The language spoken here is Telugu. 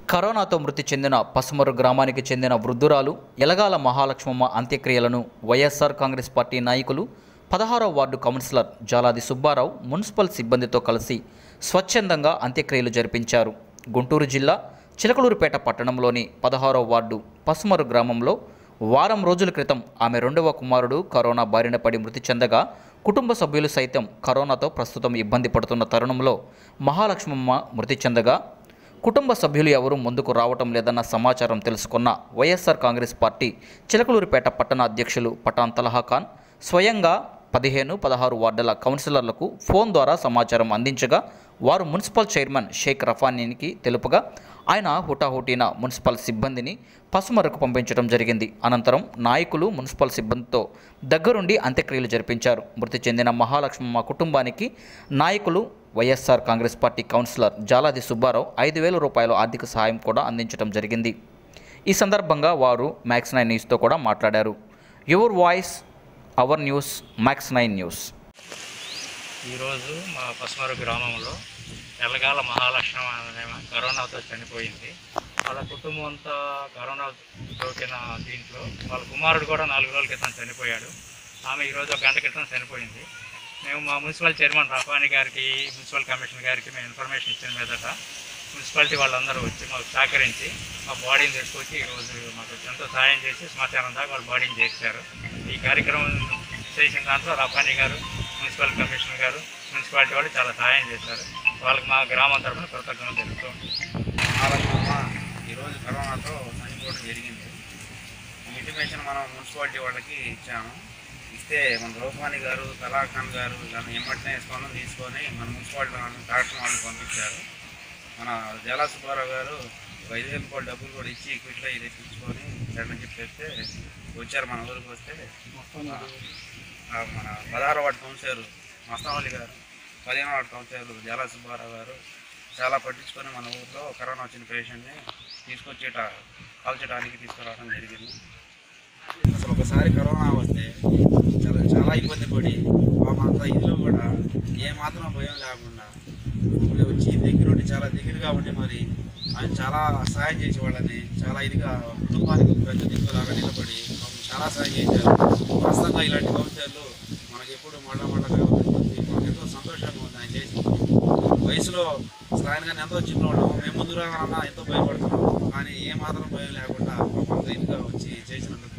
కరోనాతో మృతి చెందిన పసుమరు గ్రామానికి చెందిన వృద్ధురాలు ఎలగాల మహాలక్ష్మమ్మ అంత్యక్రియలను వైఎస్ఆర్ కాంగ్రెస్ పార్టీ నాయకులు పదహారవ ward councillor Jaladi Subbarao municipal సిబ్బందితో కలిసి స్వచ్ఛందంగా అంత్యక్రియలు జరిపించారు గుంటూరు జిల్లా చిలకలూరుపేట పట్టణంలోని పదహారవ వార్డు పసుమరు గ్రామంలో వారం రోజుల క్రితం ఆమె రెండవ కుమారుడు కరోనా బారిన పడి మృతి చెందగా కుటుంబ సభ్యులు సైతం కరోనాతో ప్రస్తుతం ఇబ్బంది పడుతున్న తరుణంలో మహాలక్ష్మమ్మ మృతి చెందగా కుటుంబ సభ్యులు ఎవరూ ముందుకు రావటం లేదన్న సమాచారం తెలుసుకున్న వైఎస్ఆర్ కాంగ్రెస్ పార్టీ చిలకలూరిపేట పట్టణ అధ్యక్షులు పఠాన్ తలహా ఖాన్ స్వయంగా పదిహేను పదహారు వార్డుల కౌన్సిలర్లకు ఫోన్ ద్వారా సమాచారం అందించగా వారు మున్సిపల్ చైర్మన్ షేక్ రఫానీకి తెలుపగా ఆయన హుటాహుటీన మున్సిపల్ సిబ్బందిని పసుమరకు పంపించడం జరిగింది అనంతరం నాయకులు మున్సిపల్ సిబ్బందితో దగ్గరుండి అంత్యక్రియలు జరిపించారు మృతి చెందిన మహాలక్ష్మమ్మ కుటుంబానికి నాయకులు వైఎస్ఆర్ కాంగ్రెస్ పార్టీ కౌన్సిలర్ జాలాది సుబ్బారావు ఐదు వేల రూపాయల ఆర్థిక సహాయం కూడా అందించడం జరిగింది ఈ సందర్భంగా వారు మ్యాక్స్ నైన్ న్యూస్తో కూడా మాట్లాడారు your voice our news max nine news ఈరోజు మా పసుమరు గ్రామంలో ఎలగాల మహాలక్ష్మి అనే ఆమె కరోనాతో చనిపోయింది వాళ్ళ కుటుంబం అంతా కరోనా సోకిన దీంట్లో వాళ్ళ కుమారుడు కూడా నాలుగు రోజుల క్రితం చనిపోయాడు ఆమె ఈరోజు ఒక గంట క్రితం చనిపోయింది మేము మా మున్సిపల్ చైర్మన్ రఫాని గారికి మున్సిపల్ కమిషనర్ గారికి మేము ఇన్ఫర్మేషన్ ఇచ్చిన మీదట మున్సిపాలిటీ వాళ్ళందరూ వచ్చి మాకు సహకరించి మా బాడీని తీసుకొచ్చి ఈరోజు మాకు ఎంతో సహాయం చేసి శ్మశానం దాకా వాళ్ళ బాడీని చేశారు ఈ కార్యక్రమం చేసిన దాంట్లో రఫాని గారు మున్సిపల్ కమిషనర్ గారు మున్సిపాలిటీ వాళ్ళు చాలా సహాయం చేశారు వాళ్ళకి మా గ్రామం తరఫున కృతజ్ఞతలు తెలుపుతూ మహాలక్ష్మమ్మ ఈరోజు కరోనాతో చనిపోవడం జరిగింది ఈ ఇంటిమేషన్ మనం మున్సిపాలిటీ వాళ్ళకి ఇచ్చాము ఇస్తే మన రూపాని గారు తలాఖాన్ గారు దాన్ని ఎమ్మటినే స్పందన తీసుకొని మన మున్సిపాలిటీ వాళ్ళని కలెక్టర్ వాళ్ళని పంపించారు మన జలా సుబ్బారావు గారు ఒక ఐదు వేల రూపాయలు డబ్బులు కూడా ఇచ్చి క్విట్లో ఇది తెప్పించుకొని రండి చెప్పి చెప్తే వచ్చారు మన ఊరికి వస్తే ఆ మన పదహారు వాటి కౌన్సిలర్ మస్తావల్లి గారు పదిహేను వాటి కౌన్సిలర్ జలా సుబ్బారావు గారు చాలా పట్టించుకొని మన ఊర్లో కరోనా వచ్చిన పేషెంట్ని తీసుకొచ్చేట కాల్చడానికి తీసుకురావడం జరిగింది అసలు ఒకసారి కరోనా వస్తే చాలా చాలా ఇబ్బంది పడి పాపం అంతా ఇల్లు కూడా ఏ మాత్రం భయం లేకుండా ఇప్పుడు వచ్చి దగ్గరుండి చాలా దగ్గరగా ఉండి మరి ఆయన చాలా సహాయం చేసేవాళ్ళని చాలా ఇదిగా కుటుంబానికి ఒక పెద్ద దిక్కులాగా నిలబడి పాపం చాలా సహాయం చేశారు వాస్తవంగా ఇలాంటి కౌన్సిలర్లు మనకి ఎప్పుడు మళ్ళా మళ్ళా మనకు ఎంతో సంతోషంగా ఉంది ఆయన చేసి వయసులో అసలు ఆయన కానీ ఎంతో చిన్నవాడు మేము ముందు రాగానన్నా ఎంతో భయపడుతున్నాం కానీ ఏ మాత్రం భయం లేకుండా పాపం అంత ఇదిగా వచ్చి చేసినందుకు